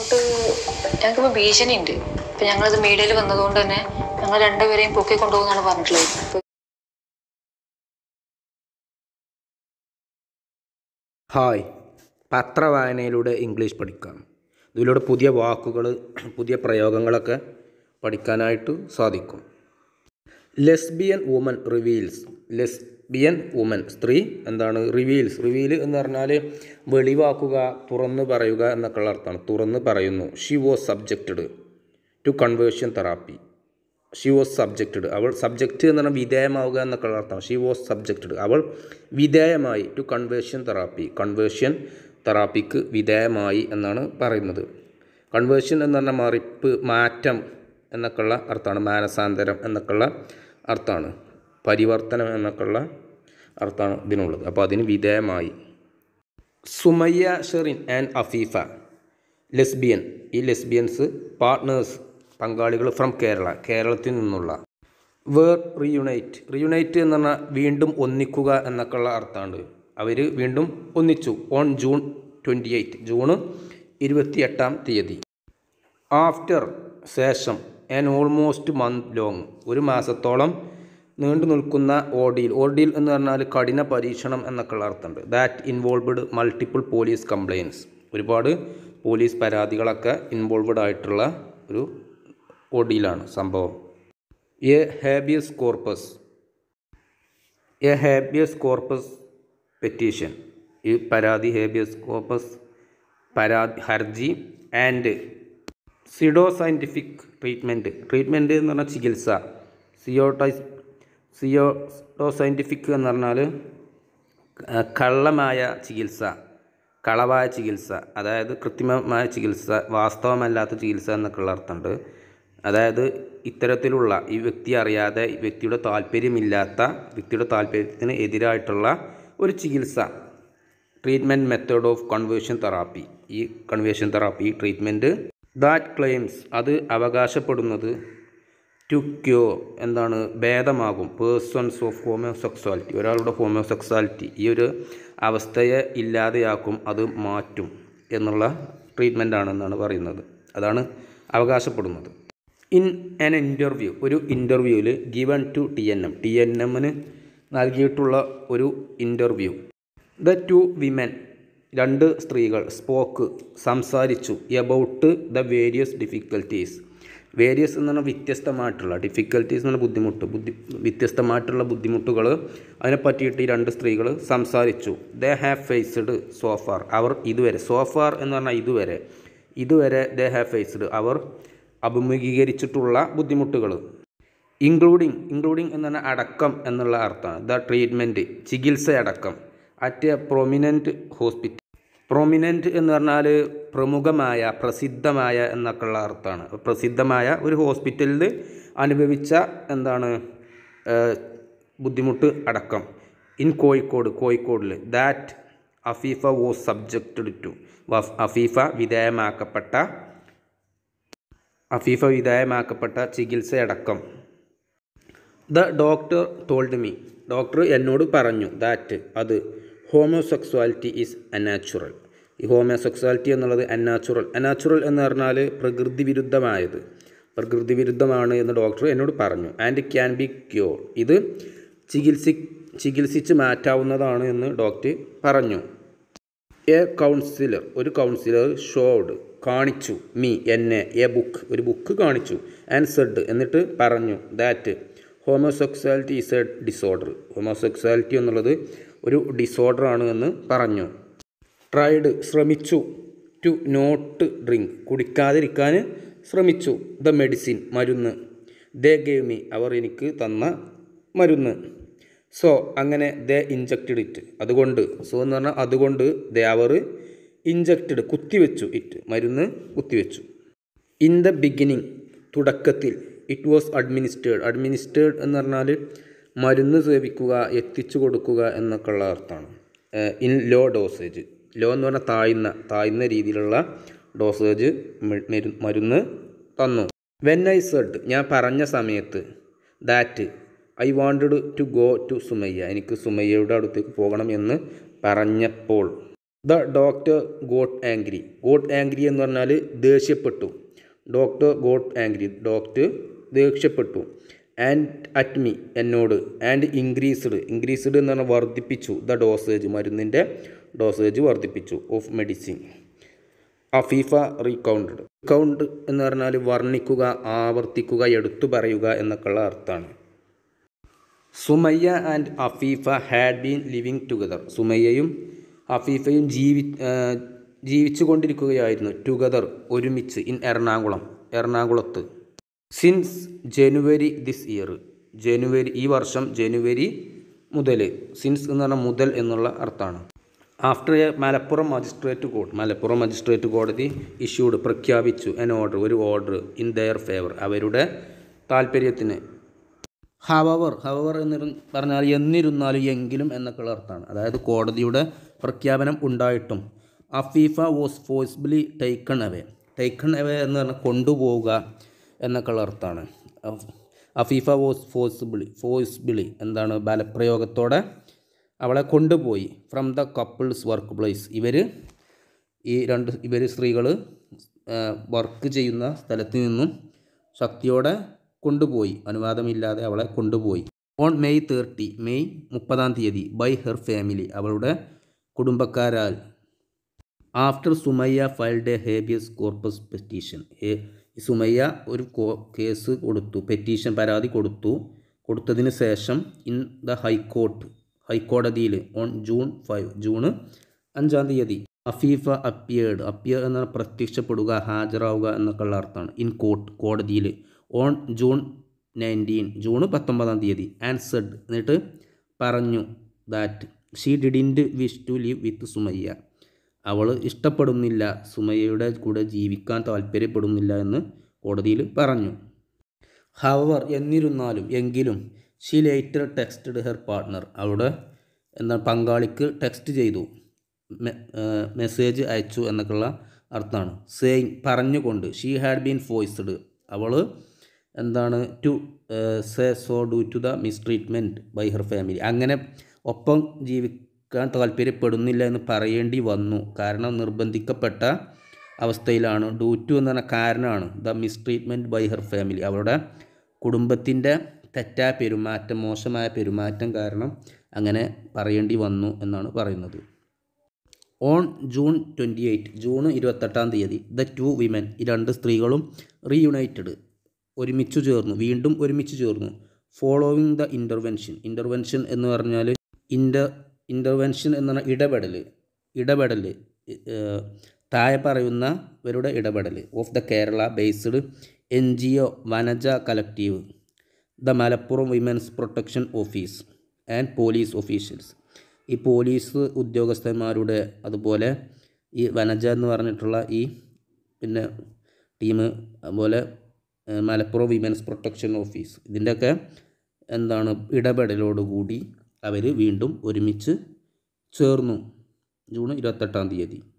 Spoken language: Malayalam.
അങ്ങോട്ട് ഞങ്ങൾക്കിപ്പോൾ ഭീഷണി ഉണ്ട് ഇപ്പം ഞങ്ങളത് മീഡിയയിൽ വന്നതുകൊണ്ട് തന്നെ ഞങ്ങൾ രണ്ടുപേരെയും പൊക്കി കൊണ്ടുപോകുന്നാണ് പറഞ്ഞിട്ടുള്ളത് ഇപ്പൊ ഹായ് പത്രവായനയിലൂടെ ഇംഗ്ലീഷ് പഠിക്കാം ഇതിലൂടെ പുതിയ വാക്കുകൾ പുതിയ പ്രയോഗങ്ങളൊക്കെ പഠിക്കാനായിട്ട് സാധിക്കും lesbian woman reveals lesbian woman സ്ത്രീ എന്താണ് റിവീൽസ് റിവീൽ എന്ന് പറഞ്ഞാൽ വെളിവാക്കുക തുറന്ന് പറയുക എന്നൊക്കെയുള്ള അർത്ഥമാണ് തുറന്ന് പറയുന്നു she was subjected to conversion therapy she was subjected അവൾ സബ്ജക്റ്റ് എന്ന് പറഞ്ഞാൽ വിധേയമാവുക എന്നൊക്കെയുള്ള അർത്ഥം ഷി വാസ് സബ്ജക്റ്റഡ് അവൾ വിധേയമായി ടു കൺവേർഷൻ തെറാപ്പി കൺവേർഷൻ തെറാപ്പിക്ക് വിധേയമായി എന്നാണ് പറയുന്നത് കൺവേർഷൻ എന്ന് പറഞ്ഞാൽ മറിപ്പ് മാറ്റം എന്നൊക്കെയുള്ള അർത്ഥമാണ് മാനസാന്തരം എന്നൊക്കെയുള്ള അർത്ഥമാണ് പരിവർത്തനം എന്നൊക്കെയുള്ള അർത്ഥമാണ് ഇതിനുള്ളത് അപ്പോൾ അതിന് വിധേയമായി സുമയ്യ ഷെറിൻ ആൻഡ് അഫീഫ ലെസ്ബിയൻ ഈ ലെസ്ബിയൻസ് പാർട്ട്നേഴ്സ് പങ്കാളികൾ ഫ്രം കേരള കേരളത്തിൽ നിന്നുള്ള വേർ റിയുണൈറ്റ് റിയുണൈറ്റ് എന്ന് പറഞ്ഞാൽ വീണ്ടും ഒന്നിക്കുക എന്നൊക്കെയുള്ള അർത്ഥമുണ്ട് അവർ വീണ്ടും ഒന്നിച്ചു on June twenty eight June ഇരുപത്തിയെട്ടാം തീയതി ആഫ്റ്റർ ശേഷം ആൻ ഓൾമോസ്റ്റ് മന്ത് ലോങ് ഒരു മാസത്തോളം നീണ്ടു നിൽക്കുന്ന ഓർഡിയിൽ ഓർഡിയിൽ എന്ന് പറഞ്ഞാൽ കഠിന പരീക്ഷണം എന്നൊക്കെയുള്ള അർത്ഥമുണ്ട് that involved multiple police complaints ഒരുപാട് പോലീസ് പരാതികളൊക്കെ ഇൻവോൾവ്ഡ് ആയിട്ടുള്ള ഒരു ഓർഡിയിലാണ് സംഭവം a habeas corpus a habeas corpus petition ഈ പരാതി ഹാബിയസ് കോർപ്പസ് പരാതി ഹർജി and pseudo scientific treatment treatment എന്ന് പറഞ്ഞാൽ ചികിത്സ സിയോട്ടൈസ് സിയോട്ടോ സയൻറ്റിഫിക് എന്ന് പറഞ്ഞാൽ ആ, കള്ളമായ ചികിത്സ കളവായ ചികിത്സ അതായത് കൃത്രിമമായ ചികിത്സ വാസ്തവമല്ലാത്ത ചികിത്സ എന്നൊക്കെയുള്ള അർത്ഥമുണ്ട് അതായത് ഇത്തരത്തിലുള്ള ഈ വ്യക്തി അറിയാതെ ഈ വ്യക്തിയുടെ താല്പര്യമില്ലാത്ത വ്യക്തിയുടെ താല്പര്യത്തിന് എതിരായിട്ടുള്ള ഒരു ചികിത്സ treatment method of conversion therapy ഈ conversion therapy treatment that claims അത് അവകാശപ്പെടുന്നത് ടു ക്യോ എന്താണ് ഭേദമാകും പേഴ്സൺസ് ഓഫ് ഹോമിയോസെക്സ്വാലിറ്റി ഒരാളുടെ ഹോമിയോസെക്സ്വാലിറ്റി ഈ ഒരു അവസ്ഥയെ ഇല്ലാതെയാക്കും അത് മാറ്റും എന്നുള്ള ട്രീറ്റ്മെൻ്റ് ആണെന്നാണ് പറയുന്നത് അതാണ് അവകാശപ്പെടുന്നത് ഇൻ ആൻ ഇൻ്റർവ്യൂ ഒരു ഇൻ്റർവ്യൂവിൽ given to T N M T N എമ്മിന് നൽകിയിട്ടുള്ള ഒരു ഇൻ്റർവ്യൂ ദ ടു വിമൻ രണ്ട് സ്ത്രീകൾ സ്പോക്ക് സംസാരിച്ചു about the various difficulties various എന്ന് പറഞ്ഞാൽ വ്യത്യസ്തമായിട്ടുള്ള ഡിഫിക്കൽറ്റീസ് എന്ന് പറഞ്ഞാൽ ബുദ്ധിമുട്ട് ബുദ്ധി വ്യത്യസ്തമായിട്ടുള്ള ബുദ്ധിമുട്ടുകൾ അതിനെ പറ്റിയിട്ട് ഈ രണ്ട് സ്ത്രീകൾ സംസാരിച്ചു ദേ ഹാവ് ഫേസ്ഡ് സോഫാർ അവർ ഇതുവരെ സോഫാർ എന്ന് പറഞ്ഞാൽ ഇതുവരെ ഇതുവരെ ദേ ഹാവ് ഫേസ്ഡ് അവർ അഭിമുഖീകരിച്ചിട്ടുള്ള ബുദ്ധിമുട്ടുകൾ ഇൻക്ലൂഡിങ് ഇൻക്ലൂഡിങ് എന്ന് പറഞ്ഞാൽ അടക്കം എന്നുള്ള അർത്ഥമാണ് ദ ട്രീറ്റ്മെൻറ്റ് ചികിത്സ അടക്കം at a prominent hospital prominent എന്ന് പറഞ്ഞാൽ പ്രമുഖമായ പ്രസിദ്ധമായ എന്നൊക്കെയുള്ള അർത്ഥമാണ് അപ്പോൾ പ്രസിദ്ധമായ ഒരു ഹോസ്പിറ്റലിൽ അനുഭവിച്ച എന്താണ് ഏഹ്, ബുദ്ധിമുട്ട് അടക്കം ഇൻ കോഴിക്കോട് കോഴിക്കോടിൽ that Afeefa was subjected to Afeefa വിധേയമാക്കപ്പെട്ട അഫീഫ വിധേയമാക്കപ്പെട്ട ചികിത്സയടക്കം the doctor told me doctor എന്നോട് പറഞ്ഞു ദാറ്റ് അത് ഹോമോസെക്സ്വാലിറ്റി ഈസ് അനാച്ചുറൽ ഈ ഹോമോസെക്സ്വാലിറ്റി എന്നുള്ളത് അനാച്ചുറൽ അനാച്ചുറൽ എന്ന് പറഞ്ഞാൽ പ്രകൃതി വിരുദ്ധമായത് പ്രകൃതി വിരുദ്ധമാണ് എന്ന് ഡോക്ടർ എന്നോട് പറഞ്ഞു ആൻഡ് ക്യാൻ ബി ക്യൂർ ഇത് ചികിത്സി ചികിത്സിച്ച് മാറ്റാവുന്നതാണ് എന്ന് ഡോക്ടർ പറഞ്ഞു എ കൗൺസിലർ ഒരു കൗൺസിലർ ഷോഡ് കാണിച്ചു മീ എന്നെ എ ബുക്ക് ഒരു ബുക്ക് കാണിച്ചു ആൻഡ് സെഡ് എന്നിട്ട് പറഞ്ഞു that homosexuality is a disorder homosexuality എന്നുള്ളത് ഒരു ഡിസോർഡർ ആണ് എന്ന് പറഞ്ഞു ട്രൈഡ് ശ്രമിച്ചു ടു നോട്ട് ഡ്രിങ്ക് കുടിക്കാതിരിക്കാൻ ശ്രമിച്ചു ദ മെഡിസിൻ മരുന്ന് ദേ ഗേവ് മീ അവർ എനിക്ക് തന്ന മരുന്ന് സോ അങ്ങനെ ദേ ഇഞ്ചക്റ്റഡ് ഇറ്റ് അതുകൊണ്ട് സോ എന്ന് പറഞ്ഞാൽ അതുകൊണ്ട് ദേ അവർ ഇഞ്ചക്റ്റഡ് കുത്തിവെച്ചു ഇറ്റ് മരുന്ന് കുത്തിവെച്ചു ഇൻ ദ ബിഗിനിങ് തുടക്കത്തിൽ ഇറ്റ് വാസ് അഡ്മിനിസ്റ്റേഡ് അഡ്മിനിസ്റ്റേഡ് എന്ന് പറഞ്ഞാൽ മരുന്ന് സേവിക്കുക എത്തിച്ചു കൊടുക്കുക എന്നൊക്കെയുള്ള അർത്ഥമാണ് ഇൻ ലോ ഡോസേജ് ലോ എന്ന് പറഞ്ഞാൽ താഴ്ന്ന താഴ്ന്ന രീതിയിലുള്ള ഡോസേജ് മരുന്ന് തന്നു വെൻ ഐ സെഡ് ഞാൻ പറഞ്ഞ സമയത്ത് that I wanted to go to Sumayya എനിക്ക് സുമയ്യയുടെ അടുത്തേക്ക് പോകണം എന്ന് പറഞ്ഞപ്പോൾ the doctor got angry got angry എന്ന് പറഞ്ഞാൽ ദേഷ്യപ്പെട്ടു ഡോക്ടർ ഗോട്ട് ആംഗ്രി ഡോക്ടർ ദേഷ്യപ്പെട്ടു ആൻഡ് അറ്റ് മീ എന്നോട് ആൻഡ് ഇൻക്രീസ്ഡ് ഇൻക്രീസ്ഡ് എന്ന് പറഞ്ഞാൽ വർദ്ധിപ്പിച്ചു ദ ഡോസേജ് മരുന്നിൻ്റെ ഡോസേജ് വർദ്ധിപ്പിച്ചു of medicine Afeefa recounted recount എന്ന് പറഞ്ഞാൽ വർണ്ണിക്കുക ആവർത്തിക്കുക എടുത്തു പറയുക എന്നൊക്കെയുള്ള അർത്ഥമാണ് Sumayya and Afeefa had been living together സുമയ്യയും അഫീഫയും ജീവി ആ, ജീവിച്ചു കൊണ്ടിരിക്കുകയായിരുന്നു ടുഗദർ ഒരുമിച്ച് ഇൻ എറണാകുളം എറണാകുളത്ത് since January this year January ഈ വർഷം ജനുവരി മുതൽ സിൻസ് എന്ന് പറഞ്ഞാൽ മുതൽ എന്നുള്ള അർത്ഥമാണ് after a Malappuram magistrate court Malappuram magistrate കോടതി ഇഷ്യൂഡ് പ്രഖ്യാപിച്ചു എൻ ഓർഡർ ഒരു order in their favour however താല്പര്യത്തിന് ഹവവർ ഹവവർ എന്ന് പറഞ്ഞാൽ എന്നിരുന്നാലും എങ്കിലും എന്നൊക്കെയുള്ള അർത്ഥമാണ് അതായത് കോടതിയുടെ പ്രഖ്യാപനം ഉണ്ടായിട്ടും Afeefa was forcibly taken away taken away എന്ന് പറഞ്ഞാൽ കൊണ്ടുപോവുക എന്നൊക്കെയുള്ള അർത്ഥമാണ് അഫ്- അഫീഫ വാസ് ഫോഴ്സ്ബിളി ഫോഴ്സ്ബിളി എന്താണ് ബലപ്രയോഗത്തോടെ അവളെ കൊണ്ടുപോയി from the couple's work place ഇവർ ഈ രണ്ട് ഇവർ സ്ത്രീകൾ വർക്ക് ചെയ്യുന്ന സ്ഥലത്ത് നിന്നും ശക്തിയോടെ കൊണ്ടുപോയി അനുവാദമില്ലാതെ അവളെ കൊണ്ടുപോയി ഓൺ മെയ് തേർട്ടി മെയ് മുപ്പതാം തീയതി ബൈ ഹെർ ഫാമിലി അവളുടെ കുടുംബക്കാരാൽ after Sumayya filed a habeas corpus petition Sumayya ഒരു കോ- കേസ് കൊടുത്തു പെറ്റീഷൻ പരാതി കൊടുത്തു കൊടുത്തതിന് ശേഷം ഇൻ ദ ഹൈക്കോർട്ട് ഹൈക്കോടതിയിൽ ഓൺ ജൂൺ ഫൈവ് ജൂണ് അഞ്ചാം തീയതി അഫീഫ അപ്പിയേർഡ് അപ്പിയർ എന്ന പ്രത്യക്ഷപ്പെടുക ഹാജരാവുക എന്നൊക്കെയുള്ള അർത്ഥമാണ് ഇൻ കോർട്ട് കോടതിയിൽ ഓൺ ജൂൺ നയൻറ്റീൻ ജൂൺ പത്തൊമ്പതാം തീയതി ആൻസർഡ് എന്നിട്ട് പറഞ്ഞു that she didn't wish to live with Sumayya അവൾ ഇഷ്ടപ്പെടുന്നില്ല സുമയ്യയുടെ കൂടെ ജീവിക്കാൻ താല്പര്യപ്പെടുന്നില്ല എന്ന് കോടതിയിൽ പറഞ്ഞു ഹവർ എന്നിരുന്നാലും എങ്കിലും she later texted her partner അവളുടെ എന്താ പങ്കാളിക്ക് ടെക്സ്റ്റ് ചെയ്തു മെസ്സേജ് അയച്ചു എന്നൊക്കെയുള്ള അർത്ഥമാണ് സേയിങ് പറഞ്ഞുകൊണ്ട് ഷീ ഹാഡ് ബീൻ ഫോയ്സ്ഡ് അവൾ എന്താണ് to say so due to the mistreatment by her family അങ്ങനെ ഒപ്പം ജീവിക്കാൻ താല്പര്യപ്പെടുന്നില്ല എന്ന് പറയേണ്ടി വന്നു കാരണം നിർബന്ധിക്കപ്പെട്ട അവസ്ഥയിലാണ് ഡൂ ടു എന്ന് പറഞ്ഞ കാരണമാണ് the mistreatment by her family അവരുടെ കുടുംബത്തിൻ്റെ തെറ്റായ പെരുമാറ്റം മോശമായ പെരുമാറ്റം കാരണം അങ്ങനെ പറയേണ്ടി വന്നു എന്നാണ് പറയുന്നത് on June twenty eight June ഇരുപത്തെട്ടാം തീയതി ദ ടു വിമൻ ഈ രണ്ട് സ്ത്രീകളും റീയുണൈറ്റഡ് ഒരുമിച്ച് ചേർന്നു വീണ്ടും ഒരുമിച്ച് ചേർന്നു ഫോളോവിങ് ദ ഇൻ്റർവെൻഷൻ ഇൻ്റർവെൻഷൻ എന്ന് പറഞ്ഞാൽ ഇൻ്റർ ഇൻ്റർവെൻഷൻ എന്ന് പറഞ്ഞാൽ ഇടപെടൽ ഇടപെടൽ ഏഹ്, താഴെ പറയുന്നവരുടെ ഇടപെടൽ of the Kerala based N G O Vanaja collective the Malappuram women's protection office and police officials ഈ പോലീസ് ഉദ്യോഗസ്ഥന്മാരുടെ അതുപോലെ ഈ വനജ എന്ന് പറഞ്ഞിട്ടുള്ള ഈ പിന്നെ ടീം അതുപോലെ ഏഹ്, മലപ്പുറം വിമൻസ് പ്രൊട്ടക്ഷൻ ഓഫീസ് ഇതിൻ്റെയൊക്കെ എന്താണ് ഇടപെടലോടുകൂടി അവർ വീണ്ടും ഒരുമിച്ച് ചേർന്നു ജൂൺ ഇരുപത്തെട്ടാം തീയതി